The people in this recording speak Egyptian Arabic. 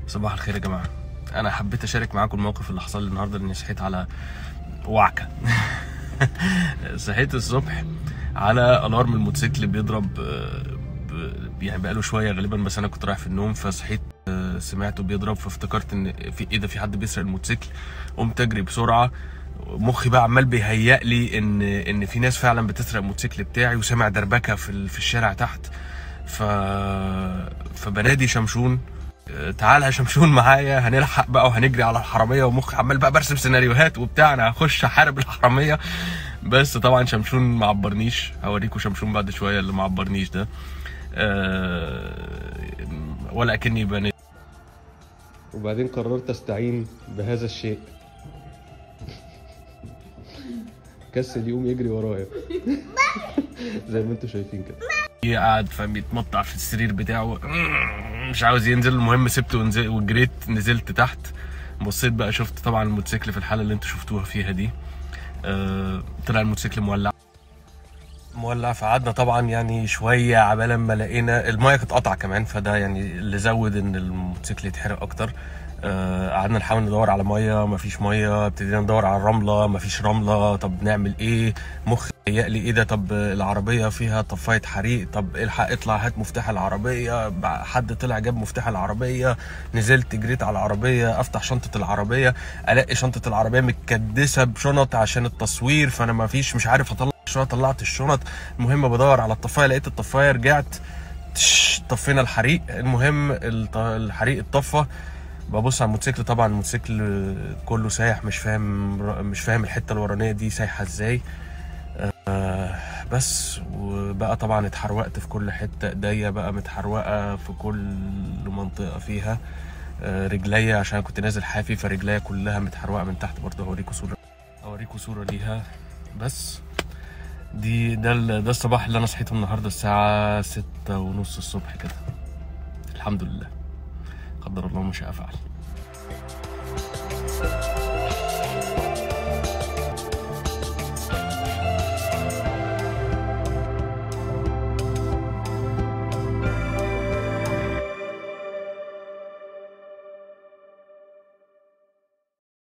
صباح الخير يا جماعه انا حبيت اشارك معاكم الموقف اللي حصل لي النهارده اني صحيت على وعكه صحيت الصبح على الارم الموتوسيكل بيضرب آه، ب- يعني بقاله شويه غالبا بس انا كنت رايح في النوم فصحيت آه، سمعته بيضرب فافتكرت ان في ايه ده في حد بيسرق الموتوسيكل قمت اجري بسرعه مخي بقى عمال بيهيأ لي ان ان في ناس فعلا بتسرق الموتوسيكل بتاعي وسامع دربكه في ال- في الشارع تحت ف فبنادي شمشون آه، تعال يا شمشون معايا هنلحق بقى وهنجري على الحراميه ومخي عمال بقى برسم سيناريوهات وبتاع انا هخش احارب الحراميه بس طبعا شمشون ما عبرنيش هوريكم شمشون بعد شويه اللي ما عبرنيش ده آه، ولا اكني بنادي وبعدين قررت استعين بهذا الشيء كسل يقوم يجري ورايا زي ما انتم شايفين كده قاعد فاهم يتمطع في السرير بتاعه مش عاوز ينزل المهم سبته ونزل وجريت نزلت تحت بصيت بقى شفت طبعا الموتوسيكل في الحاله اللي انتوا شفتوها فيها دي آه، طلع الموتوسيكل مولع مولع فقعدنا طبعا يعني شويه عبال ما لقينا المايه كانت قطع كمان فده يعني اللي زود ان الموتوسيكل يتحرق اكتر آه، قعدنا نحاول ندور على ميه مفيش ميه ابتدينا ندور على الرمله مفيش رمله طب نعمل ايه مخ هيأ لي ايه ده طب العربيه فيها طفايه حريق طب الحق اطلع هات مفتاح العربيه بع- حد طلع جاب مفتاح العربيه نزلت جريت على العربيه افتح شنطه العربيه الاقي شنطه العربيه متكدسه بشنط عشان التصوير فانا مفيش مش عارف اطلع الشنط طلعت الشنط المهم بدور على الطفايه لقيت الطفايه رجعت تش، طفينا الحريق المهم الط- الحريق اتطفى ببص على الموتوسيكل طبعا الموتوسيكل كله سايح مش فاهم مش فاهم الحته الورانيه دي سايحه ازاي آه، بس وبقى طبعا اتحروقت في كل حته ايديا بقى متحروقه في كل منطقه فيها آه، رجليا عشان كنت نازل حافي فرجليا كلها متحروقه من تحت برضه هوريكم صوره اوريكم صوره ليها بس دي ده ال- ده الصباح اللي انا صحيته النهارده الساعه ستة ونص الصبح كده الحمد لله قدر الله ما شاء فعل